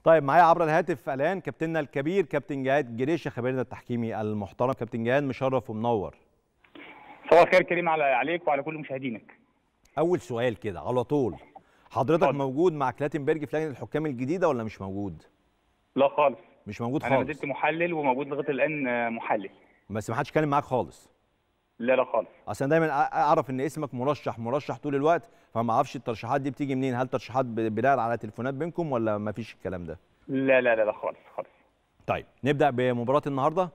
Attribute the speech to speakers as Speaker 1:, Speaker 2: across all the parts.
Speaker 1: طيب معايا عبر الهاتف الان كابتننا الكبير كابتن جهاد جريشه خبيرنا التحكيمي المحترم كابتن جهاد مشرف ومنور
Speaker 2: صباح الخير كريم على عليك وعلى كل مشاهدينك
Speaker 1: اول سؤال كده على طول حضرتك
Speaker 2: اتفضل.
Speaker 1: موجود مع كلاتنبرج في لجنه الحكام الجديده ولا مش موجود
Speaker 2: لا خالص
Speaker 1: مش موجود
Speaker 2: انا ما
Speaker 1: خالص
Speaker 2: زلت محلل وموجود لغايه الان آه، محلل
Speaker 1: بس ما حدش اتكلم معاك خالص
Speaker 2: لا لا خالص
Speaker 1: اصل انا دايما أ- اعرف ان اسمك مرشح مرشح طول الوقت فما اعرفش الترشيحات دي بتيجي منين هل ترشيحات ب- بناء على تليفونات بينكم ولا ما فيش الكلام ده
Speaker 2: لا لا لا, لا خالص خالص
Speaker 1: طيب نبدا بمباراه النهارده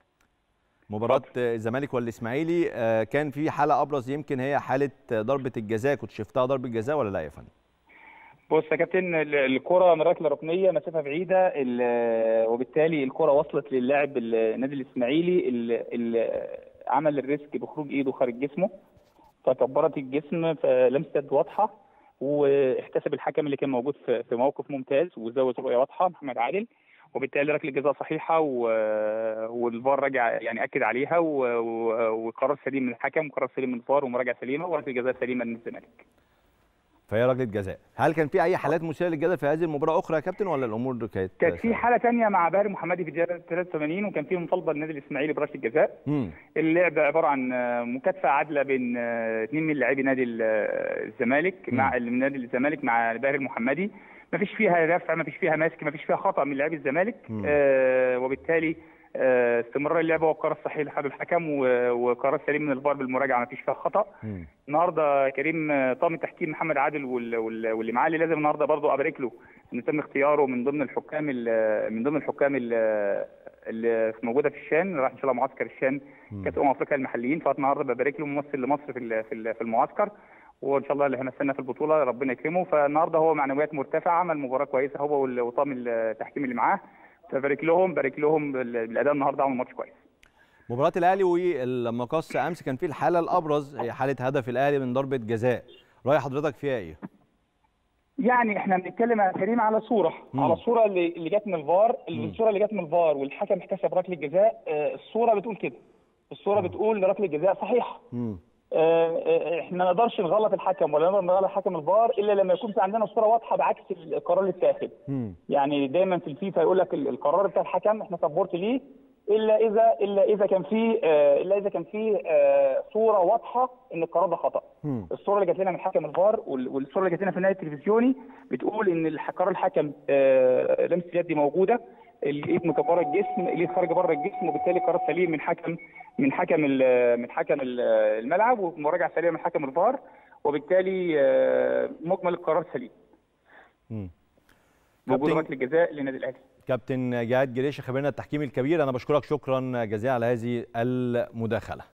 Speaker 1: مباراه آه، الزمالك والاسماعيلي آه، كان في حاله ابرز يمكن هي حاله آه، ضربه الجزاء كنت شفتها ضربه جزاء ولا لا يا فندم
Speaker 2: بص يا كابتن ال- الكره من ركله ركنيه مسافه بعيده ال- وبالتالي الكره وصلت للاعب النادي الاسماعيلي ال- ال- عمل الريسك بخروج ايده خارج جسمه فكبرت الجسم فلمست واضحه واحتسب الحكم اللي كان موجود في في موقف ممتاز وزود رؤيه واضحه محمد عادل وبالتالي ركله جزاء صحيحه و- والفار رجع يعني اكد عليها و- و- وقرار سليم من الحكم وقرار سليم من الفار ومراجعه سليمه وركله جزاء سليمه من الزمالك
Speaker 1: فهي ركله جزاء هل كان في اي حالات مثيره للجدل في هذه المباراه اخرى يا كابتن ولا الامور كانت
Speaker 2: كانت في حاله ثانيه مع باهر محمدي في الدقيقه 83 وكان في مطالبه للنادي الاسماعيلي بركله جزاء
Speaker 1: امم
Speaker 2: اللعب عباره عن آه، مكافاه عادله بين آه، اثنين من لاعبي نادي ال- آه، الزمالك مع من نادي الزمالك مع باهر المحمدي ما فيش فيها دفع ما فيش فيها ماسك ما فيش فيها خطا من لاعبي الزمالك
Speaker 1: مم.
Speaker 2: آه وبالتالي آه استمرار اللعبه والقرار الصحيح لحد الحكم و- وقرار سليم من الفار بالمراجعه ما فيش فيها خطا
Speaker 1: امم
Speaker 2: النهارده كريم آه، طاقم التحكيم محمد عادل وال- وال- واللي معاه اللي لازم النهارده برضه ابارك له ان تم اختياره من ضمن الحكام ال- من ضمن الحكام ال- اللي موجوده في الشان راح ان شاء الله معسكر الشان كاس امم افريقيا المحليين فالنهارده ببارك له ممثل لمصر في ال- في ال- في المعسكر وان شاء الله اللي هيمثلنا في البطوله ربنا يكرمه فالنهارده هو معنويات مرتفعه عمل مباراه كويسه هو وال- وطاقم التحكيم اللي معاه فبارك لهم بارك لهم بال- بالاداء النهارده عملوا ماتش كويس
Speaker 1: مباراه الاهلي والمقص امس كان في الحاله الابرز هي حاله هدف الاهلي من ضربه جزاء راي حضرتك فيها ايه
Speaker 2: يعني احنا بنتكلم يا كريم على صوره
Speaker 1: مم.
Speaker 2: على الصوره اللي اللي جت من الفار
Speaker 1: مم.
Speaker 2: الصوره اللي جت من الفار والحكم احتسب ركله جزاء آه، الصوره بتقول كده الصوره بتقول ركله جزاء صحيحه
Speaker 1: امم
Speaker 2: آه، آه، احنا ما نقدرش نغلط الحكم ولا نقدر نغلط حكم الفار الا لما يكون في عندنا صوره واضحه بعكس القرار اللي اتاخد
Speaker 1: امم
Speaker 2: يعني دايما في الفيفا يقول لك ال- القرار بتاع الحكم احنا سبورت ليه الا اذا الا اذا كان في آه، الا اذا كان في آه، صوره واضحه ان القرار ده خطا
Speaker 1: امم
Speaker 2: الصوره اللي جات لنا من حكم الفار وال- والصوره اللي جات لنا في النهايه التلفزيوني بتقول ان الح- قرار الحكم آه، لمس اليد دي موجوده الايد مكبره الجسم الايد خارجه بره الجسم وبالتالي قرار سليم من حكم من حكم ال- من حكم ال- الملعب ومراجعه سليمه من حكم الفار وبالتالي آه، مجمل القرار سليم
Speaker 1: امم
Speaker 2: موجود
Speaker 1: كابتن-
Speaker 2: ركله جزاء للنادي الاهلي
Speaker 1: كابتن جهاد جريشه خبيرنا التحكيمي الكبير انا بشكرك شكرا جزيلا على هذه المداخله